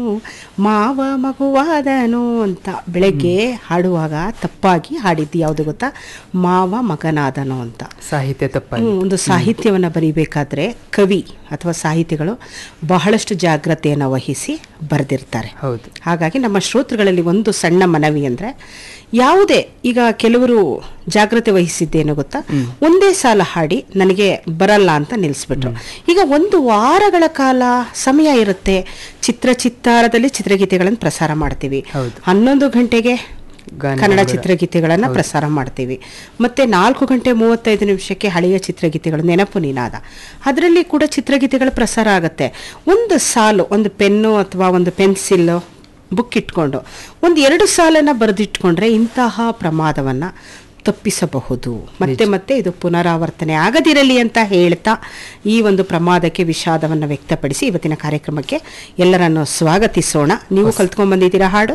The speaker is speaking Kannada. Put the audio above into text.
ಮಾವ ಮಗುವಾದನು ಅಂತ ಬೆಳಗ್ಗೆ ಹಾಡುವಾಗ ತಪ್ಪಾಗಿ ಹಾಡಿದ್ದು ಯಾವುದು ಗೊತ್ತಾ ಮಾವ ಮಗನಾದನು ಅಂತ ಸಾಹಿತ್ಯ ತಪ್ಪಾಗಿ ಹ್ಮ್, ಒಂದು ಸಾಹಿತ್ಯವನ್ನು ಬರೀಬೇಕಾದ್ರೆ ಕವಿ ಅಥವಾ ಸಾಹಿತಿಗಳು ಬಹಳಷ್ಟು ಜಾಗ್ರತೆಯನ್ನು ವಹಿಸಿ ಬರೆದಿರ್ತಾರೆ ಹೌದು ಹಾಗಾಗಿ ನಮ್ಮ ಶ್ರೋತೃಗಳಲ್ಲಿ ಒಂದು ಸಣ್ಣ ಮನವಿ ಅಂದರೆ ಯಾವುದೇ ಈಗ ಕೆಲವರು ಜಾಗ್ರತೆ ವಹಿಸಿದ್ದೇನು ಗೊತ್ತಾ ಒಂದೇ ಸಾಲ ಹಾಡಿ ನನಗೆ ಬರಲ್ಲ ಅಂತ ನಿಲ್ಲಿಸ್ಬಿಟ್ರು ಈಗ ಒಂದು ವಾರಗಳ ಕಾಲ ಸಮಯ ಇರುತ್ತೆ ಚಿತ್ರ ಚಿತ್ತಾರದಲ್ಲಿ ಚಿತ್ರಗೀತೆಗಳನ್ನು ಪ್ರಸಾರ ಮಾಡ್ತೀವಿ ಹೌದು. ಹನ್ನೊಂದು ಗಂಟೆಗೆ ಗಾನ ಕನ್ನಡ ಮಂಗಳ. ಚಿತ್ರಗೀತೆಗಳನ್ನು ಪ್ರಸಾರ ಮಾಡ್ತೀವಿ ಮತ್ತೆ ನಾಲ್ಕು ಗಂಟೆ ಮೂವತ್ತೈದು ನಿಮಿಷಕ್ಕೆ ಹಳೆಯ ಚಿತ್ರಗೀತೆಗಳು ನೆನಪು ನಿನಾದ ಅದರಲ್ಲಿ ಕೂಡ ಚಿತ್ರಗೀತೆಗಳು ಪ್ರಸಾರ ಆಗುತ್ತೆ ಒಂದು ಸಾಲು ಒಂದು ಪೆನ್ನು ಅಥವಾ ಒಂದು ಪೆನ್ಸಿಲ್ ಬುಕ್ ಇಟ್ಕೊಂಡು ಒಂದು ಎರಡು ಸಾಲನ್ನ ಬರೆದಿಟ್ಕೊಂಡ್ರೆ ಇಂತಹ ಪ್ರಮಾದವನ್ನು ತಪ್ಪಿಸಬಹುದು ಮತ್ತೆ ಮತ್ತೆ ಇದು ಪುನರಾವರ್ತನೆ ಆಗದಿರಲಿ ಅಂತ ಹೇಳ್ತಾ ಈ ಒಂದು ಪ್ರಮಾದಕ್ಕೆ ವಿಷಾದವನ್ನು ವ್ಯಕ್ತಪಡಿಸಿ ಇವತ್ತಿನ ಕಾರ್ಯಕ್ರಮಕ್ಕೆ ಎಲ್ಲರನ್ನು ಸ್ವಾಗತಿಸೋಣ ನೀವು ಕಲ್ತ್ಕೊಂಡ್ ಬಂದಿದ್ದೀರಾ ಹಾಡು